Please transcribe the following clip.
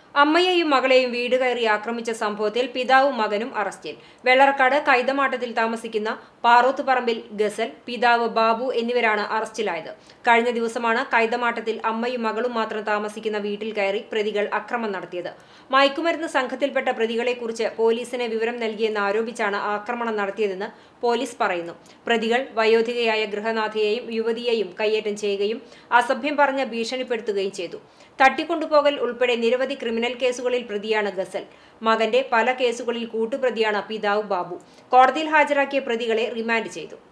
അമ്മയെയും മകളെയും വീട് കയറി ആക്രമിച്ച സംഭവത്തിൽ പിതാവും മകനും അറസ്റ്റിൽ വെള്ളറക്കാട് കൈതമാട്ടത്തിൽ താമസിക്കുന്ന പാറോത്തുപറമ്പിൽ ഗസൽ പിതാവ് ബാബു എന്നിവരാണ് അറസ്റ്റിലായത് കഴിഞ്ഞ ദിവസമാണ് കൈതമാട്ടത്തിൽ അമ്മയും മകളും മാത്രം താമസിക്കുന്ന വീട്ടിൽ കയറി പ്രതികൾ അക്രമം നടത്തിയത് മയക്കുമരുന്ന് സംഘത്തിൽപ്പെട്ട പ്രതികളെക്കുറിച്ച് പോലീസിന് വിവരം നൽകിയെന്ന് ആരോപിച്ചാണ് ആക്രമണം നടത്തിയതെന്ന് പോലീസ് പറയുന്നു പ്രതികൾ വയോധികയായ ഗൃഹനാഥയെയും യുവതിയെയും കയ്യേറ്റം ചെയ്യുകയും അസഭ്യം പറഞ്ഞ് ഭീഷണിപ്പെടുത്തുകയും ചെയ്തു തട്ടിക്കൊണ്ടുപോകൽ ഉൾപ്പെടെ നിരവധി ക്രിമിനൽ കേസുകളിൽ പ്രതിയാണ് ഗസൽ മകന്റെ പല കേസുകളിൽ കൂട്ടുപ്രതിയാണ് പിതാവ് ബാബു കോടതിയിൽ ഹാജരാക്കിയ പ്രതികളെ റിമാൻഡ് ചെയ്തു